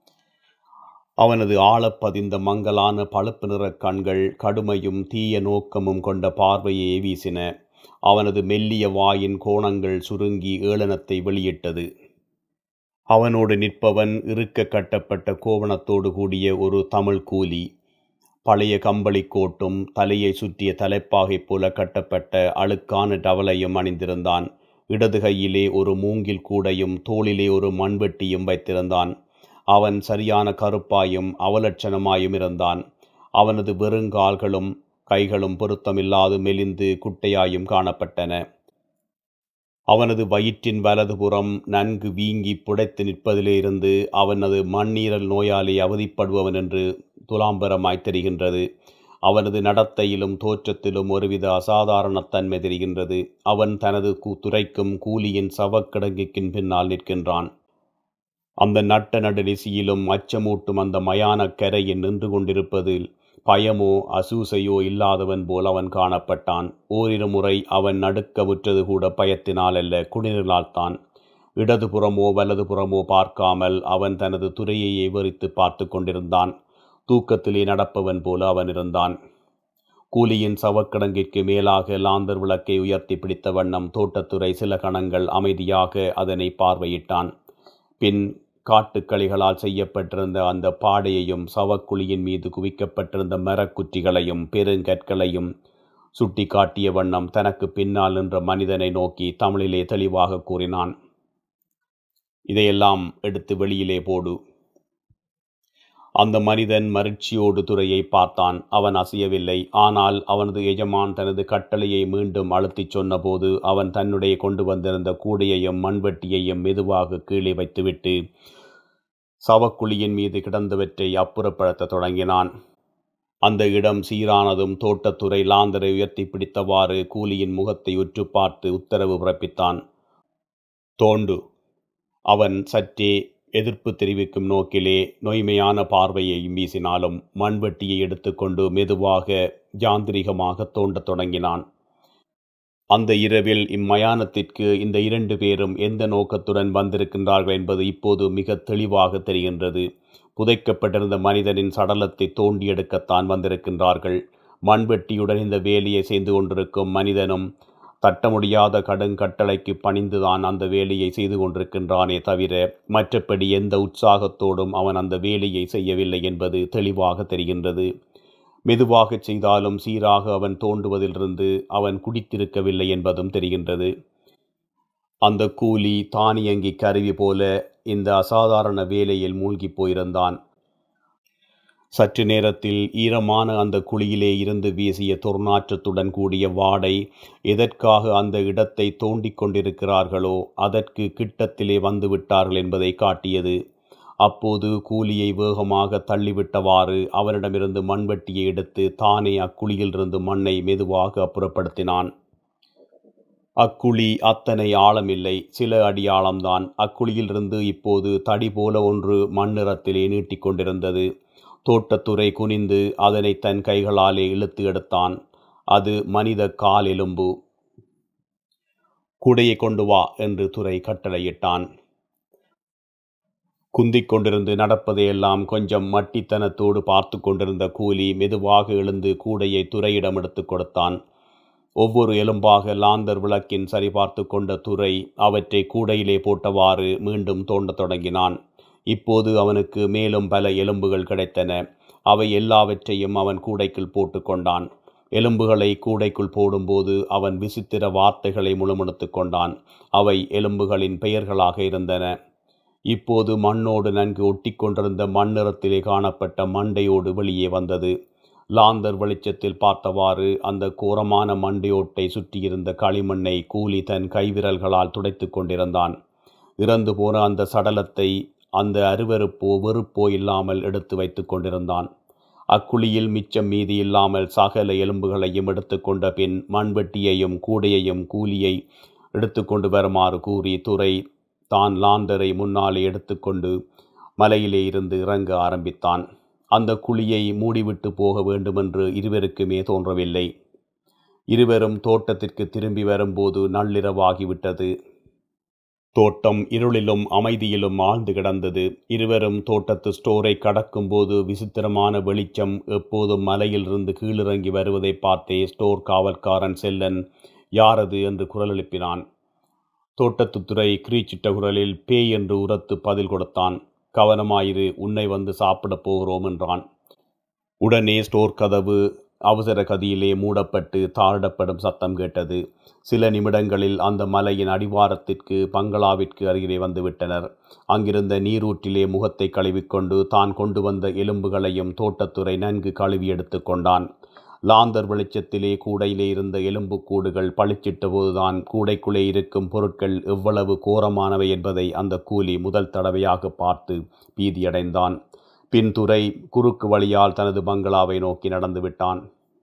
அவனது ஆழப்பதிந்த மங்கலான பழுப்பு நிறக் கண்கள் கடுமையும் தீய நோக்கமும் கொண்ட பார்வையை வீசின அவனது மெல்லிய வாயின் கோணங்கள் சுருங்கி ஏளனத்தை வெளியிட்டது அவனோடு நிற்பவன் இருக்க கட்டப்பட்ட கோவணத்தோடு கூடிய ஒரு தமிழ் கூலி பழைய கம்பளி கோட்டும் தலையை சுற்றிய தலைப்பாகைப் போல கட்டப்பட்ட அழுக்கான டவலையும் அணிந்திருந்தான் இடது கையிலே ஒரு மூங்கில் கூடையும் தோளிலே ஒரு மண்வெட்டியும் வைத்திருந்தான் அவன் சரியான கருப்பாயும் அவலட்சணமாயும் இருந்தான் அவனது வெறுங்கால்களும் கைகளும் பொருத்தமில்லாது மெலிந்து குட்டையாயும் காணப்பட்டன அவனது வயிற்றின் வலதுபுறம் நன்கு வீங்கி புடைத்து நிற்பதிலே இருந்து அவனது மண்ணீரல் நோயாலே அவதிப்படுபவன் என்று துலாம்பரமாய் தெரிகின்றது அவனது நடத்தையிலும் தோற்றத்திலும் ஒருவித அசாதாரணத்தன்மை தெரிகின்றது அவன் தனது கு- துரைக்கும் கூலியின் சவக்கிடங்கின் பின்னால் நிற்கின்றான் அந்த நட்ட நடுநிசியிலும் அச்சமூட்டும் அந்த மயானக் கரையில் நின்று கொண்டிருப்பதில் பயமோ அசூசையோ இல்லாதவன் போல் அவன் காணப்பட்டான் ஓரிரு முறை அவன் நடுக்கவுற்றது கூட பயத்தினால் அல்ல குடிநிலால்தான் இடதுபுறமோ வலதுபுறமோ பார்க்காமல் அவன் தனது துறையையே வெறித்து பார்த்து கொண்டிருந்தான் தூக்கத்திலே நடப்பவன் போல அவன் இருந்தான் கூலியின் சவக்கிடங்கிற்கு மேலாக லாந்தர் விளக்கை உயர்த்தி பிடித்த வண்ணம் தோட்டத்துறை சில கணங்கள் அமைதியாக அதனை பார்வையிட்டான் பின் காட்டுக்களிகளால் செய்யப்பட்டிருந்த அந்த பாடையையும் சவக்குழியின் மீது குவிக்கப்பட்டிருந்த மரக்குற்றிகளையும் பெருங்கற்களையும் சுட்டி காட்டிய வண்ணம் தனக்கு பின்னால் நின்ற மனிதனை நோக்கி தமிழிலே தெளிவாக கூறினான் இதையெல்லாம் எடுத்து வெளியிலே போடு அந்த மனிதன் மகிழ்ச்சியோடு துறையை பார்த்தான் அவன் அசையவில்லை ஆனால் அவனது எஜமான் தனது கட்டளையை மீண்டும் அழுத்திச் சொன்னபோது அவன் தன்னுடைய கொண்டு வந்திருந்த கூடையையும் மண்வெட்டியையும் மெதுவாக கீழே வைத்துவிட்டு சவக்குழியின் மீது கிடந்தவற்றை அப்புறப்படுத்த தொடங்கினான் அந்த இடம் சீரானதும் தோட்டத்துறை லாந்தரை உயர்த்தி பிடித்தவாறு கூலியின் முகத்தை உற்று பார்த்து உத்தரவு பிறப்பித்தான் தோண்டு அவன் சற்றே எதிர்ப்பு தெரிவிக்கும் நோக்கிலே நொய்மையான பார்வையை வீசினாலும் மண்வெட்டியை எடுத்துக்கொண்டு மெதுவாக யாந்திரிகமாக தோண்டத் தொடங்கினான் அந்த இரவில் இம்மயானத்திற்கு இந்த இரண்டு பேரும் எந்த நோக்கத்துடன் வந்திருக்கின்றார்கள் என்பது இப்போது மிக தெளிவாக தெரிகின்றது புதைக்கப்பட்டிருந்த மனிதனின் சடலத்தை தோண்டி எடுக்கத்தான் வந்திருக்கின்றார்கள் மண்வெட்டியுடன் இந்த வேலையை செய்து கொண்டிருக்கும் மனிதனும் தட்ட முடியாத கடுங்கட்டளைக்கு பணிந்துதான் அந்த வேலையை செய்து கொண்டிருக்கின்றானே தவிர மற்றபடி எந்த உற்சாகத்தோடும் அவன் அந்த வேலையை செய்யவில்லை என்பது தெளிவாக தெரிகின்றது மெதுவாகச் செய்தாலும் சீராக அவன் தோண்டுவதிலிருந்து அவன் குடித்திருக்கவில்லை என்பதும் தெரிகின்றது அந்த கூலி தானியங்கி கருவி போல இந்த அசாதாரண வேலையில் மூழ்கிப் போயிருந்தான் சற்று நேரத்தில் ஈரமான அந்த குழியிலே இருந்து வீசிய துர்நாற்றத்துடன் கூடிய வாடை எதற்காக அந்த இடத்தை தோண்டிக் கொண்டிருக்கிறார்களோ அதற்கு கிட்டத்திலே வந்து விட்டார்கள் என்பதை காட்டியது அப்போது கூலியை வேகமாக தள்ளிவிட்டவாறு அவனிடமிருந்து மண்வெட்டியை எடுத்து தானே அக்குழியிலிருந்து மண்ணை மெதுவாக அப்புறப்படுத்தினான் அக்குழி அத்தனை ஆழமில்லை சில அடி ஆழம்தான் அக்குழியிலிருந்து இப்போது தடி போல ஒன்று மண்ணிறத்திலே நீட்டிக்கொண்டிருந்தது தோட்டத்துறை குனிந்து அதனை தன் கைகளாலே இழுத்து எடுத்தான் அது மனித கால் எலும்பு குடையை கொண்டு வா என்று துரை கட்டளையிட்டான் குந்திக் கொண்டிருந்து நடப்பதையெல்லாம் கொஞ்சம் மட்டித்தனத்தோடு பார்த்து கொண்டிருந்த கூலி மெதுவாக எழுந்து கூடையை துரையிடம் எடுத்துக் கொடுத்தான் ஒவ்வொரு எலும்பாக லாந்தர் விளக்கின் சரிபார்த்து கொண்ட துரை அவற்றை கூடையிலே போட்டவாறு மீண்டும் தோண்டத் தொடங்கினான் இப்போது அவனுக்கு மேலும் பல எலும்புகள் கிடைத்தன அவை எல்லாவற்றையும் அவன் கூடைக்குள் போட்டுக்கொண்டான் எலும்புகளை கூடைக்குள் போடும்போது அவன் விசித்திர வார்த்தைகளை முழுமுணுத்து கொண்டான் அவை எலும்புகளின் பெயர்களாக இருந்தன இப்போது மண்ணோடு நன்கு ஒட்டிக்கொண்டிருந்த மண்ணிறத்திலே காணப்பட்ட மண்டையோடு வெளியே வந்தது லாந்தர் வெளிச்சத்தில் பார்த்தவாறு அந்த கோரமான மண்டையோட்டை சுற்றியிருந்த களிமண்ணை கூலி தன் கைவிரல்களால் துடைத்து கொண்டிருந்தான் இறந்து போன அந்த சடலத்தை அந்த அருவருப்போ வெறுப்போ இல்லாமல் எடுத்து வைத்து கொண்டிருந்தான் அக்குழியில் மிச்சம் மீதி இல்லாமல் சகல எலும்புகளையும் எடுத்துக்கொண்ட பின் மண்வெட்டியையும் கூடையையும் கூலியை எடுத்துக்கொண்டு வருமாறு கூறி துரை தான் லாந்தரை முன்னாலே எடுத்துக்கொண்டு மலையிலே இருந்து இறங்க ஆரம்பித்தான் அந்த குழியை மூடிவிட்டு போக வேண்டுமென்று இருவருக்குமே தோன்றவில்லை இருவரும் தோட்டத்திற்கு திரும்பி வரும்போது நள்ளிரவாகிவிட்டது தோட்டம் இருளிலும் அமைதியிலும் ஆழ்ந்து கிடந்தது இருவரும் தோட்டத்து ஸ்டோரை கடக்கும்போது விசித்திரமான வெளிச்சம் எப்போதும் மலையிலிருந்து கீழிறங்கி வருவதை பார்த்தே ஸ்டோர் காவல்காரன் செல்லன் யாரது என்று குரல் எழுப்பினான் தோட்டத்துத்துறை கிரீச்சிட்ட குரலில் பேய் என்று உரத்து பதில் கொடுத்தான் கவனமாயிரு உன்னை வந்து சாப்பிடப் போகிறோம் என்றான் உடனே ஸ்டோர் கதவு அவசர கதியிலே மூடப்பட்டு தாழிடப்படும் சத்தம் கேட்டது சில நிமிடங்களில் அந்த மலையின் அடிவாரத்திற்கு பங்களாவிற்கு அருகிலே வந்துவிட்டனர் அங்கிருந்த நீரூற்றிலே முகத்தை கழுவிக்கொண்டு தான் கொண்டு வந்த எலும்புகளையும் தோட்டத்துறை நன்கு கழுவி எடுத்து கொண்டான் லாந்தர் வெளிச்சத்திலே கூடையிலே இருந்த எலும்புக்கூடுகள் பளிச்சிட்ட போதுதான் கூடைக்குள்ளே இருக்கும் பொருட்கள் எவ்வளவு கோரமானவை என்பதை அந்த கூலி முதல் தடவையாக பார்த்து பீதியடைந்தான் பின்துரை குறுக்கு வழியால் தனது பங்களாவை நோக்கி நடந்து விட்டான்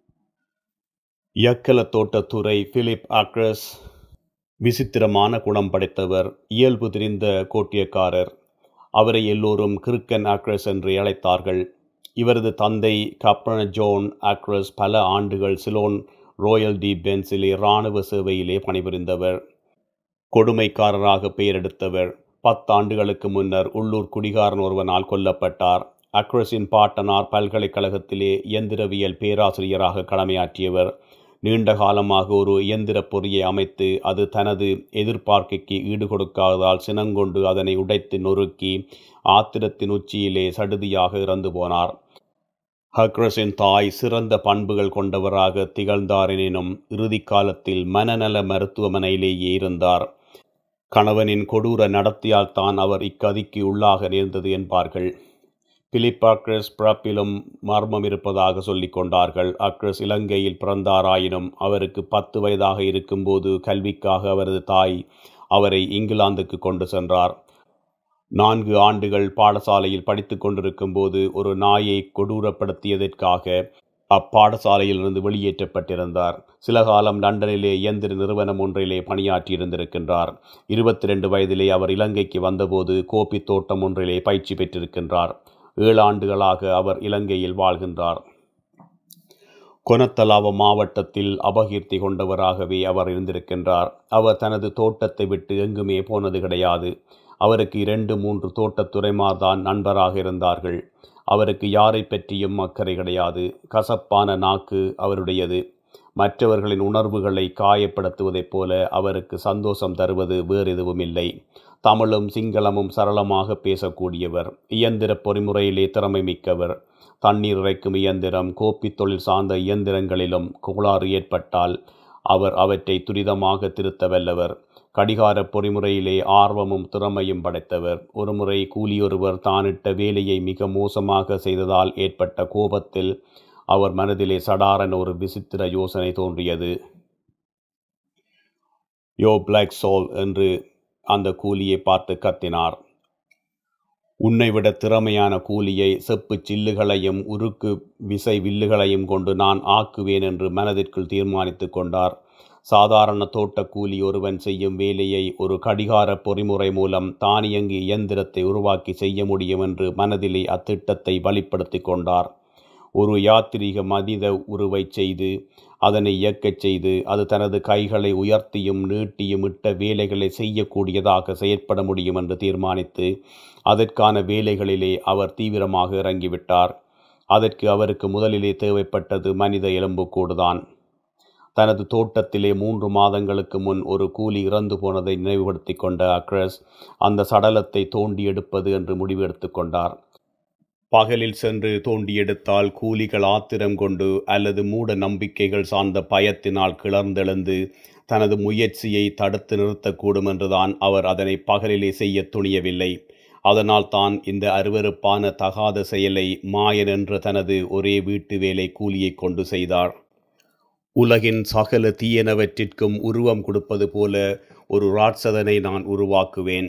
இயக்கல தோட்டத்துறை பிலிப் ஆக்ரஸ் விசித்திரமான குணம் படைத்தவர் இயல்பு தெரிந்த கோட்டியக்காரர் அவரை எல்லோரும் கிறுக்கன் ஆக்ரஸ் என்று அழைத்தார்கள் இவரது தந்தை கப்ரன ஜோன் ஆக்ரஸ் பல ஆண்டுகள் சிலோன் ரோயல் டி பென்ஸிலே இராணுவ சேவையிலே பணிபுரிந்தவர் கொடுமைக்காரராக பெயரெடுத்தவர் பத்தாண்டுகளுக்கு முன்னர் உள்ளூர் குடிகாரன் ஒருவனால் கொல்லப்பட்டார் அக்ரஸின் பாட்டனார் பல்கலைக்கழகத்திலே இயந்திரவியல் பேராசிரியராக கடமையாற்றியவர் நீண்ட காலமாக ஒரு இயந்திர பொறியை அமைத்து அது தனது எதிர்பார்க்கைக்கு ஈடு கொடுக்காததால் சினங்கொண்டு அதனை உடைத்து நொறுக்கி ஆத்திரத்தின் உச்சியிலே சடுதியாக இறந்து போனார் ஹக்ரஸின் தாய் சிறந்த பண்புகள் கொண்டவராக திகழ்ந்தாரெனினும் இறுதி காலத்தில் மனநல மருத்துவமனையிலேயே இருந்தார் கணவனின் கொடூர நடத்தியால் தான் அவர் இக்கதிக்கு உள்ளாக நேர்ந்தது என்பார்கள் பிலிப் அக்ரஸ் பிறப்பிலும் மர்மம் இருப்பதாக சொல்லிக் கொண்டார்கள் அக்ரஸ் இலங்கையில் பிறந்தாராயினும் அவருக்கு பத்து வயதாக இருக்கும்போது கல்விக்காக அவரது தாய் அவரை இங்கிலாந்துக்கு கொண்டு சென்றார் நான்கு ஆண்டுகள் பாடசாலையில் படித்து கொண்டிருக்கும் போது ஒரு நாயை கொடூரப்படுத்தியதற்காக அப்பாடசாலையிலிருந்து வெளியேற்றப்பட்டிருந்தார் சில காலம் லண்டனிலே இயந்திர நிறுவனம் ஒன்றிலே பணியாற்றியிருந்திருக்கின்றார் இருபத்தி ரெண்டு வயதிலே அவர் இலங்கைக்கு வந்தபோது கோப்பி தோட்டம் ஒன்றிலே பயிற்சி பெற்றிருக்கின்றார் ஏழு ஆண்டுகளாக அவர் இலங்கையில் வாழ்கின்றார் கொனத்தலாவ மாவட்டத்தில் அபகீர்த்தி கொண்டவராகவே அவர் இருந்திருக்கின்றார் அவர் தனது தோட்டத்தை விட்டு எங்குமே போனது கிடையாது அவருக்கு இரண்டு மூன்று தோட்டத் துறைமார்தான் நண்பராக இருந்தார்கள் அவருக்கு யாரை பற்றியும் அக்கறை கிடையாது கசப்பான நாக்கு அவருடையது மற்றவர்களின் உணர்வுகளை காயப்படுத்துவதைப் போல அவருக்கு சந்தோஷம் தருவது வேறு எதுவும் இல்லை தமிழும் சிங்களமும் சரளமாக பேசக்கூடியவர் இயந்திர பொறிமுறையிலே திறமை மிக்கவர் தண்ணீர் இறைக்கும் இயந்திரம் கோப்பி தொழில் சார்ந்த இயந்திரங்களிலும் கோளாறு ஏற்பட்டால் அவர் அவற்றை துரிதமாக திருத்த வல்லவர் கடிகார பொறிமுறையிலே ஆர்வமும் திறமையும் படைத்தவர் ஒருமுறை கூலியொருவர் தானிட்ட வேலையை மிக மோசமாக செய்ததால் ஏற்பட்ட கோபத்தில் அவர் மனதிலே சடாரன் ஒரு விசித்திர யோசனை தோன்றியது யோ பிளாக் சோல் என்று அந்த கூலியை பார்த்து கத்தினார் உன்னை விட திறமையான கூலியை செப்பு சில்லுகளையும் உருக்கு விசை வில்லுகளையும் கொண்டு நான் ஆக்குவேன் என்று மனதிற்குள் தீர்மானித்து கொண்டார் சாதாரண தோட்ட கூலி ஒருவன் செய்யும் வேலையை ஒரு கடிகார பொறிமுறை மூலம் தானியங்கி இயந்திரத்தை உருவாக்கி செய்ய முடியும் என்று மனதிலே அத்திட்டத்தை வழிப்படுத்தி கொண்டார் ஒரு யாத்திரிக மனித உருவை செய்து அதனை இயக்கச் செய்து அது தனது கைகளை உயர்த்தியும் நீட்டியும் இட்ட வேலைகளை செய்யக்கூடியதாக செயற்பட முடியும் என்று தீர்மானித்து அதற்கான வேலைகளிலே அவர் தீவிரமாக இறங்கிவிட்டார் அதற்கு அவருக்கு முதலிலே தேவைப்பட்டது மனித எலும்புக்கூடுதான் தனது தோட்டத்திலே மூன்று மாதங்களுக்கு முன் ஒரு கூலி இறந்து போனதை நினைவுபடுத்தி கொண்ட அக்ரஸ் அந்த சடலத்தை தோண்டி எடுப்பது என்று முடிவு எடுத்துக்கொண்டார் பகலில் சென்று தோண்டி எடுத்தால் கூலிகள் ஆத்திரம் கொண்டு அல்லது மூட நம்பிக்கைகள் சார்ந்த பயத்தினால் கிளர்ந்தெழுந்து தனது முயற்சியை தடுத்து நிறுத்தக்கூடும் என்றுதான் அவர் அதனை பகலிலே செய்ய துணியவில்லை அதனால் தான் இந்த அருவருப்பான தகாத செயலை மாயன் என்ற தனது ஒரே வீட்டு வேலை கூலியை கொண்டு செய்தார் உலகின் சகல தீயனவற்றிற்கும் உருவம் கொடுப்பது போல ஒரு ராட்சதனை நான் உருவாக்குவேன்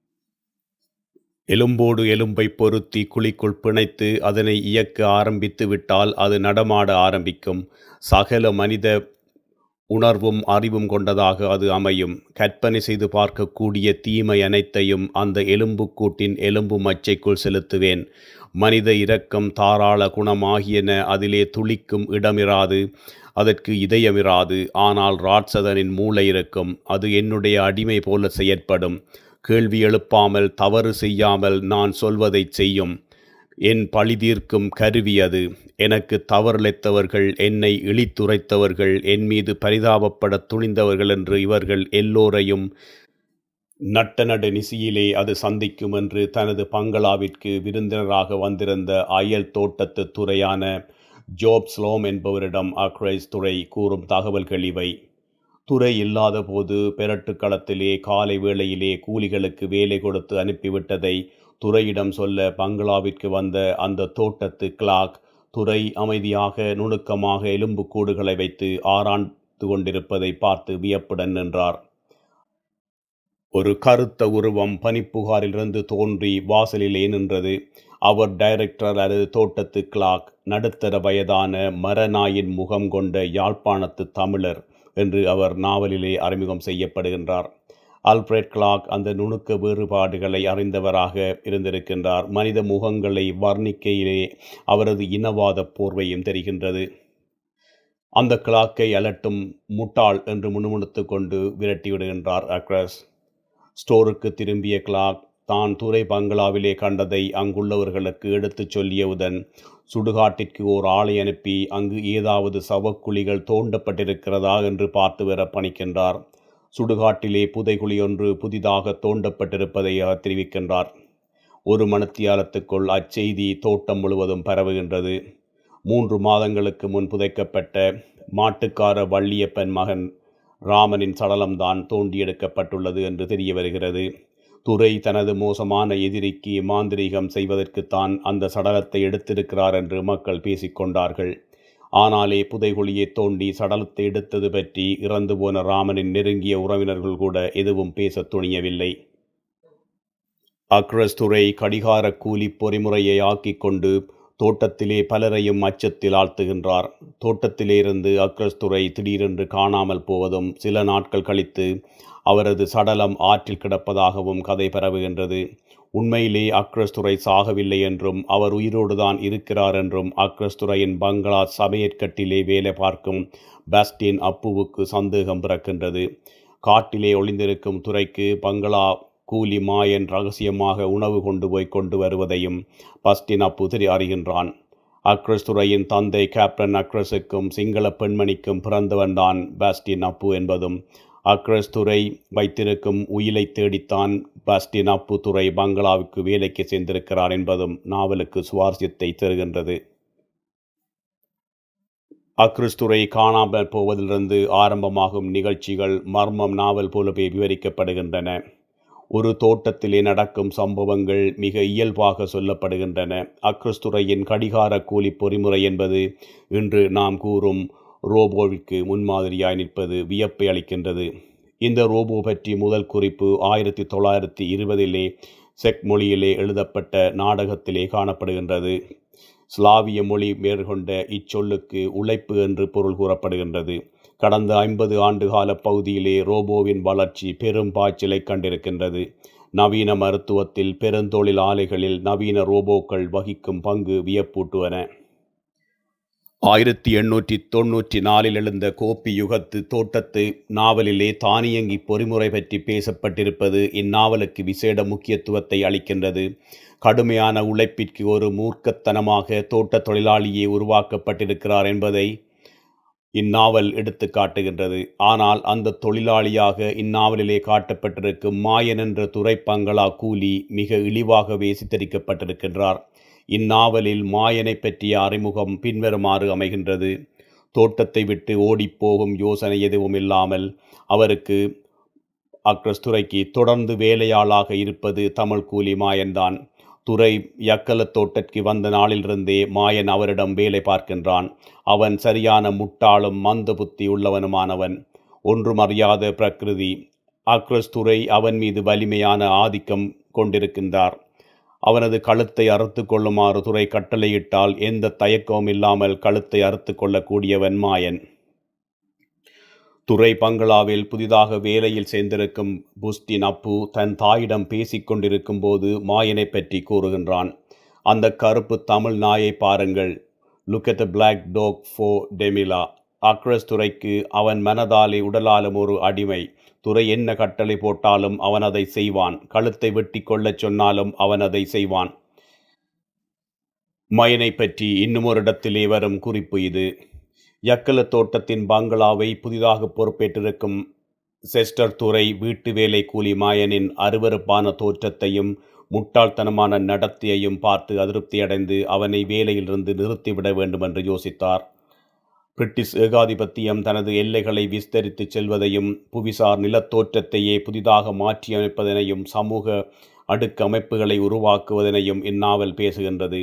எலும்போடு எலும்பை பொருத்தி குழிக்குள் பிணைத்து அதனை இயக்க ஆரம்பித்து விட்டால் அது நடமாட ஆரம்பிக்கும் சகல மனித உணர்வும் அறிவும் கொண்டதாக அது அமையும் கற்பனை செய்து பார்க்கக்கூடிய தீமை அனைத்தையும் அந்த எலும்புக்கூட்டின் எலும்பு மச்சைக்குள் செலுத்துவேன் மனித இரக்கம் தாராள குணம் ஆகியன அதிலே துளிக்கும் இடமிராது அதற்கு இதயமிராது ஆனால் ராட்சதனின் மூளை இருக்கும் அது என்னுடைய அடிமை போல செயற்படும் கேள்வி எழுப்பாமல் தவறு செய்யாமல் நான் சொல்வதைச் செய்யும் என் பழிதீர்க்கும் கருவி அது எனக்கு தவறிழைத்தவர்கள் என்னை இழித்துரைத்தவர்கள் என் மீது பரிதாபப்படத் துணிந்தவர்கள் என்று இவர்கள் எல்லோரையும் நட்ட நடு நிசியிலே அது சந்திக்கும் என்று தனது பங்களாவிற்கு விருந்தினராக வந்திருந்த அயல் தோட்டத்து துறையான ஜோப் ஸ்லோம் என்பவரிடம் அக்ரைஸ் துறை கூறும் தகவல்கள் இவை துறை இல்லாத போது பெரட்டு களத்திலே காலை வேளையிலே கூலிகளுக்கு வேலை கொடுத்து அனுப்பிவிட்டதை துறையிடம் சொல்ல பங்களாவிற்கு வந்த அந்த தோட்டத்து கிளாக் துரை அமைதியாக நுணுக்கமாக எலும்புக்கூடுகளை வைத்து ஆராய்ந்து கொண்டிருப்பதை பார்த்து வியப்புடன் நின்றார் ஒரு கருத்த உருவம் பனிப்புகாரிலிருந்து தோன்றி வாசலிலே நின்றது அவர் டைரக்டர் அல்லது தோட்டத்து கிளாக் நடுத்தர வயதான மரநாயின் முகம் கொண்ட யாழ்ப்பாணத்து தமிழர் என்று அவர் நாவலிலே அறிமுகம் செய்யப்படுகின்றார் ஆல்ஃபிரட் கிளாக் அந்த நுணுக்க வேறுபாடுகளை அறிந்தவராக இருந்திருக்கின்றார் மனித முகங்களை வர்ணிக்கையிலே அவரது இனவாத போர்வையும் தெரிகின்றது அந்த கிளாக்கை அலட்டும் முட்டாள் என்று முணுமுணுத்து கொண்டு விரட்டிவிடுகின்றார் அக்ரஸ் ஸ்டோருக்கு திரும்பிய கிளாக் தான் துறை பங்களாவிலே கண்டதை அங்குள்ளவர்களுக்கு எடுத்துச் சொல்லியவுடன் சுடுகாட்டிற்கு ஓர் ஆளை அனுப்பி அங்கு ஏதாவது சவக்குழிகள் தோண்டப்பட்டிருக்கிறதா என்று பார்த்து வர பணிக்கின்றார் சுடுகாட்டிலே புதைகுழி ஒன்று புதிதாக தோண்டப்பட்டிருப்பதை அவர் தெரிவிக்கின்றார் ஒரு மணத்தியாலத்துக்குள் அச்செய்தி தோட்டம் முழுவதும் பரவுகின்றது மூன்று மாதங்களுக்கு முன் புதைக்கப்பட்ட மாட்டுக்கார வள்ளியப்பன் மகன் ராமனின் சடலம்தான் தோண்டி எடுக்கப்பட்டுள்ளது என்று தெரிய வருகிறது துரை தனது மோசமான எதிரிக்கு மாந்திரீகம் செய்வதற்குத்தான் அந்த சடலத்தை எடுத்திருக்கிறார் என்று மக்கள் பேசிக்கொண்டார்கள் ஆனாலே புதைகுழியை தோண்டி சடலத்தை எடுத்தது பற்றி இறந்து போன ராமனின் நெருங்கிய உறவினர்கள் கூட எதுவும் பேசத் துணியவில்லை அக்ரஸ் துறை கடிகார கூலி பொறிமுறையை ஆக்கிக் கொண்டு தோட்டத்திலே பலரையும் அச்சத்தில் ஆழ்த்துகின்றார் தோட்டத்திலே இருந்து அக்ரஸ் துறை திடீரென்று காணாமல் போவதும் சில நாட்கள் கழித்து அவரது சடலம் ஆற்றில் கிடப்பதாகவும் கதை பரவுகின்றது உண்மையிலே அக்ரஸ் துறை சாகவில்லை என்றும் அவர் உயிரோடுதான் இருக்கிறார் என்றும் அக்ரஸ் துறையின் பங்களா சமையற்கட்டிலே வேலை பார்க்கும் பாஸ்டின் அப்புவுக்கு சந்தேகம் பிறக்கின்றது காட்டிலே ஒளிந்திருக்கும் துறைக்கு பங்களா கூலி மாயன் ரகசியமாக உணவு கொண்டு போய் கொண்டு வருவதையும் பஸ்டின் அப்பு தெரி அறிகின்றான் அக்ரஸ் துறையின் தந்தை கேப்டன் அக்ரஸுக்கும் சிங்கள பெண்மணிக்கும் பிறந்தவன்தான் பாஸ்டின் அப்பு என்பதும் அக்ரஸ் துறை வைத்திருக்கும் உயிலை தேடித்தான் பாஸ்டின் அப்பு துறை பங்களாவுக்கு வேலைக்கு சென்றிருக்கிறார் என்பதும் நாவலுக்கு சுவாரஸ்யத்தை தருகின்றது அக்ரிஸ் துறை காணாமல் போவதிலிருந்து ஆரம்பமாகும் நிகழ்ச்சிகள் மர்மம் நாவல் போலவே விவரிக்கப்படுகின்றன ஒரு தோட்டத்திலே நடக்கும் சம்பவங்கள் மிக இயல்பாக சொல்லப்படுகின்றன அக்ரிஸ்துறையின் கடிகார கூலி பொறிமுறை என்பது இன்று நாம் கூறும் ரோபோவிற்கு முன்மாதிரியாய் நிற்பது வியப்பை அளிக்கின்றது இந்த ரோபோ பற்றி முதல் குறிப்பு ஆயிரத்தி தொள்ளாயிரத்தி இருபதிலே செக் மொழியிலே எழுதப்பட்ட நாடகத்திலே காணப்படுகின்றது ஸ்லாவிய மொழி மேற்கொண்ட இச்சொல்லுக்கு உழைப்பு என்று பொருள் கூறப்படுகின்றது கடந்த ஐம்பது ஆண்டுகால பகுதியிலே ரோபோவின் வளர்ச்சி பெரும் பாய்ச்சலை கண்டிருக்கின்றது நவீன மருத்துவத்தில் பெருந்தொழில் ஆலைகளில் நவீன ரோபோக்கள் வகிக்கும் பங்கு வியப்பூட்டுவன ஆயிரத்தி எண்ணூற்றி தொன்னூற்றி நாலில் எழுந்த கோப்பி யுகத்து தோட்டத்து நாவலிலே தானியங்கி பொறிமுறை பற்றி பேசப்பட்டிருப்பது இந்நாவலுக்கு விசேட முக்கியத்துவத்தை அளிக்கின்றது கடுமையான உழைப்பிற்கு ஒரு மூர்க்கத்தனமாக தோட்ட தொழிலாளியே உருவாக்கப்பட்டிருக்கிறார் என்பதை இந்நாவல் எடுத்து காட்டுகின்றது ஆனால் அந்த தொழிலாளியாக இந்நாவலிலே காட்டப்பட்டிருக்கும் மாயன் என்ற துறைப்பங்களா கூலி மிக இழிவாகவே சித்தரிக்கப்பட்டிருக்கின்றார் இந்நாவலில் மாயனை பற்றிய அறிமுகம் பின்வருமாறு அமைகின்றது தோட்டத்தை விட்டு ஓடிப்போகும் யோசனை எதுவும் இல்லாமல் அவருக்கு அக்ரஸ் துறைக்கு தொடர்ந்து வேலையாளாக இருப்பது தமிழ் கூலி மாயன்தான் துறை யக்கல தோட்டற்கு வந்த நாளிலிருந்தே மாயன் அவரிடம் வேலை பார்க்கின்றான் அவன் சரியான முட்டாளும் மந்த புத்தி உள்ளவனுமானவன் ஒன்றும் அறியாத பிரகிருதி அக்ரஸ் துறை அவன் மீது வலிமையான ஆதிக்கம் கொண்டிருக்கின்றார் அவனது கழுத்தை அறுத்து கொள்ளுமாறு துறை கட்டளையிட்டால் எந்த தயக்கமும் இல்லாமல் கழுத்தை அறுத்து கொள்ளக்கூடியவன் மாயன் துறை பங்களாவில் புதிதாக வேலையில் சேர்ந்திருக்கும் புஸ்டின் அப்பு தன் தாயிடம் பேசிக் கொண்டிருக்கும் போது மாயனை பற்றி கூறுகின்றான் அந்த கருப்பு தமிழ் நாயை பாருங்கள் look at the black dog for Demala aggress துறைக்கு அவன் மனதாலே உடலாலும் ஒரு அடிமை துறை என்ன கட்டளை போட்டாலும் அவன் அதை செய்வான் கழுத்தை வெட்டி கொள்ளச் சொன்னாலும் அவன் அதை செய்வான் மயனை பற்றி இன்னும் ஒரு இடத்திலே வரும் குறிப்பு இது யக்கல தோட்டத்தின் பங்களாவை புதிதாக பொறுப்பேற்றிருக்கும் செஸ்டர் துறை வீட்டு வேலை கூலி மாயனின் அருவருப்பான தோற்றத்தையும் முட்டாள்தனமான நடத்தையையும் பார்த்து அதிருப்தியடைந்து அவனை வேலையிலிருந்து நிறுத்திவிட வேண்டும் என்று யோசித்தார் பிரிட்டிஷ் ஏகாதிபத்தியம் தனது எல்லைகளை விஸ்தரித்து செல்வதையும் புவிசார் நிலத்தோற்றத்தையே புதிதாக மாற்றியமைப்பதனையும் சமூக அடுக்கு அமைப்புகளை உருவாக்குவதனையும் இந்நாவல் பேசுகின்றது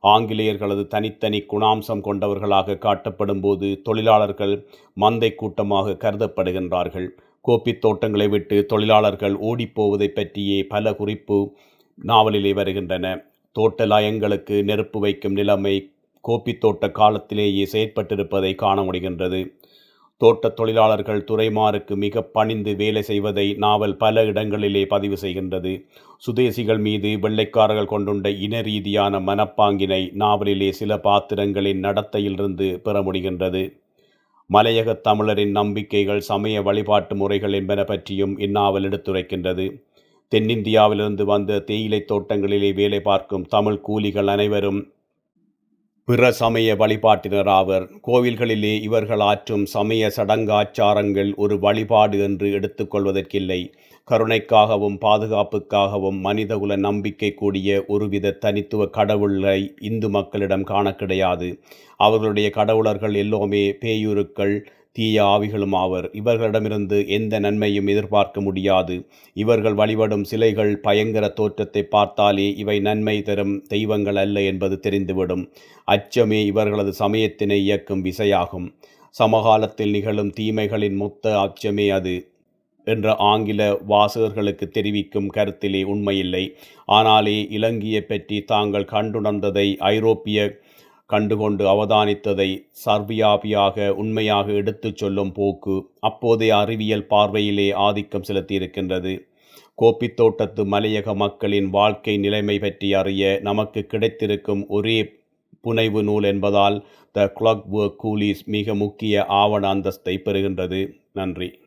ஆங்கிலேயர்களது தனித்தனி குணாம்சம் கொண்டவர்களாக காட்டப்படும் போது தொழிலாளர்கள் மந்தை கூட்டமாக கருதப்படுகின்றார்கள் கோப்பித் தோட்டங்களை விட்டு தொழிலாளர்கள் ஓடிப்போவதை பற்றியே பல குறிப்பு நாவலிலே வருகின்றன தோட்ட லயங்களுக்கு நெருப்பு வைக்கும் நிலைமை கோப்பித் தோட்ட காலத்திலேயே செயற்பட்டிருப்பதை காண முடிகின்றது தோட்டத் தொழிலாளர்கள் துறைமாருக்கு மிக பணிந்து வேலை செய்வதை நாவல் பல இடங்களிலே பதிவு செய்கின்றது சுதேசிகள் மீது வெள்ளைக்காரர்கள் கொண்டுள்ள இன ரீதியான மனப்பாங்கினை நாவலிலே சில பாத்திரங்களின் நடத்தையிலிருந்து பெற முடிகின்றது மலையகத் தமிழரின் நம்பிக்கைகள் சமய வழிபாட்டு முறைகள் என்பன பற்றியும் இந்நாவல் எடுத்துரைக்கின்றது தென்னிந்தியாவிலிருந்து வந்த தேயிலை தோட்டங்களிலே வேலை பார்க்கும் தமிழ் கூலிகள் அனைவரும் பிற சமய வழிபாட்டினர் ஆவர் கோவில்களிலே இவர்கள் ஆற்றும் சமய சடங்காச்சாரங்கள் ஒரு வழிபாடு என்று எடுத்துக்கொள்வதற்கில்லை கருணைக்காகவும் பாதுகாப்புக்காகவும் மனிதகுல நம்பிக்கை கூடிய ஒருவித தனித்துவ கடவுளை இந்து மக்களிடம் காண கிடையாது அவர்களுடைய கடவுளர்கள் எல்லோருமே பேயுருக்கள் தீய ஆவிகளும் ஆவர் இவர்களிடமிருந்து எந்த நன்மையும் எதிர்பார்க்க முடியாது இவர்கள் வழிபடும் சிலைகள் பயங்கர தோற்றத்தை பார்த்தாலே இவை நன்மை தரும் தெய்வங்கள் அல்ல என்பது தெரிந்துவிடும் அச்சமே இவர்களது சமயத்தினை இயக்கும் விசையாகும் சமகாலத்தில் நிகழும் தீமைகளின் மொத்த அச்சமே அது என்ற ஆங்கில வாசகர்களுக்கு தெரிவிக்கும் கருத்திலே உண்மையில்லை ஆனாலே இலங்கையை பற்றி தாங்கள் கண்டுணர்ந்ததை ஐரோப்பிய கண்டுகொண்டு அவதானித்ததை சர்வியாபியாக உண்மையாக எடுத்துச் சொல்லும் போக்கு அப்போதைய அறிவியல் பார்வையிலே ஆதிக்கம் செலுத்தியிருக்கின்றது கோப்பித் தோட்டத்து மலையக மக்களின் வாழ்க்கை நிலைமை பற்றி அறிய நமக்கு கிடைத்திருக்கும் ஒரே புனைவு நூல் என்பதால் த கிளாக் ஒர்க் கூலிஸ் மிக முக்கிய ஆவண அந்தஸ்தை பெறுகின்றது நன்றி